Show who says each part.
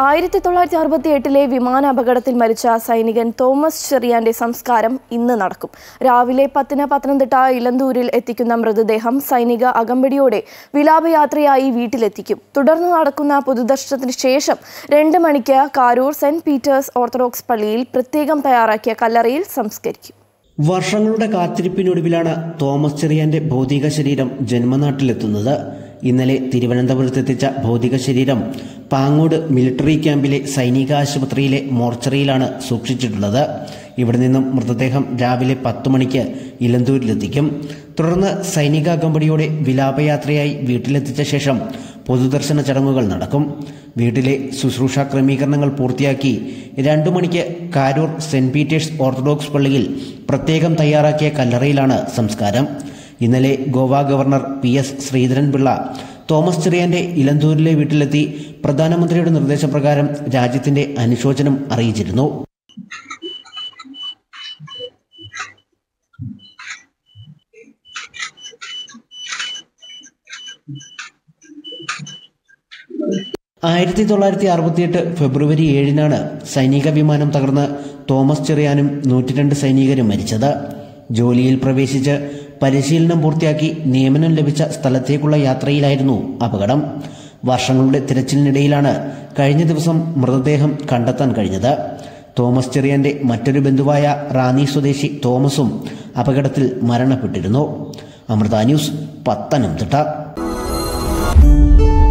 Speaker 1: ആയിരത്തി തൊള്ളായിരത്തി അറുപത്തി എട്ടിലെ വിമാന അപകടത്തിൽ മരിച്ച സൈനികൻ തോമസ് ചെറിയാന്റെ സംസ്കാരം ഇന്ന് നടക്കും രാവിലെ പത്തിന് പത്തനംതിട്ട ഇലന്തൂരിൽ എത്തിക്കുന്ന മൃതദേഹം സൈനിക അകമ്പടിയോടെ വിലാപയാത്രയായി വീട്ടിലെത്തിക്കും തുടർന്ന് നടക്കുന്ന പൊതുദർശനത്തിന് ശേഷം രണ്ട് മണിക്ക് കാരൂർ സെന്റ് പീറ്റേഴ്സ് ഓർത്തഡോക്സ് പള്ളിയിൽ പ്രത്യേകം തയ്യാറാക്കിയ കല്ലറയിൽ സംസ്കരിക്കും
Speaker 2: വർഷങ്ങളുടെ കാത്തിരിപ്പിനൊടുവിലാണ് തോമസ് ചെറിയാന്റെ ഭൗതിക ശരീരം ജന്മനാട്ടിലെത്തുന്നത് ഇന്നലെ തിരുവനന്തപുരത്തെത്തിച്ച ഭൗതിക ശരീരം പാങ്ങോട് മിലിറ്ററി ക്യാമ്പിലെ സൈനിക ആശുപത്രിയിലെ മോർച്ചറിയിലാണ് സൂക്ഷിച്ചിട്ടുള്ളത് ഇവിടെ നിന്നും മൃതദേഹം രാവിലെ പത്തു മണിക്ക് ഇലന്തൂരിലെത്തിക്കും തുടർന്ന് സൈനിക അകമ്പടിയോടെ വിലാപയാത്രയായി വീട്ടിലെത്തിച്ച ശേഷം പൊതുദർശന ചടങ്ങുകൾ നടക്കും വീട്ടിലെ ശുശ്രൂഷ ക്രമീകരണങ്ങൾ പൂർത്തിയാക്കി രണ്ടു മണിക്ക് കാരൂർ സെന്റ് പീറ്റേഴ്സ് ഓർത്തഡോക്സ് പള്ളിയിൽ പ്രത്യേകം തയ്യാറാക്കിയ കല്ലറയിലാണ് സംസ്കാരം ഇന്നലെ Goa governor P S Sreedharan Pillai Thomas ചെറിയാന്റെ ഇലന്തൂരിലെ വീട്ടിലെത്തി പ്രധാനമന്ത്രിയുടെ നിർദ്ദേശപ്രകാരം രാജ്യത്തിന്റെ അനുശോചനം അറിയിച്ചിരുന്നു ആയിരത്തി തൊള്ളായിരത്തി അറുപത്തിയെട്ട് ഫെബ്രുവരി ഏഴിനാണ് സൈനിക വിമാനം തകർന്ന് തോമസ് ചെറിയാനും നൂറ്റിരണ്ട് സൈനികരും മരിച്ചത് ജോലിയിൽ പ്രവേശിച്ച് പരിശീലനം പൂർത്തിയാക്കി നിയമനം ലഭിച്ച സ്ഥലത്തേക്കുള്ള യാത്രയിലായിരുന്നു അപകടം വർഷങ്ങളുടെ തിരച്ചിലിനിടയിലാണ് കഴിഞ്ഞ ദിവസം മൃതദേഹം കണ്ടെത്താൻ കഴിഞ്ഞത് തോമസ് ചെറിയാന്റെ മറ്റൊരു ബന്ധുവായ റാന്നി സ്വദേശി തോമസും അപകടത്തിൽ മരണപ്പെട്ടിരുന്നു അമൃത ന്യൂസ് പത്തനംതിട്ട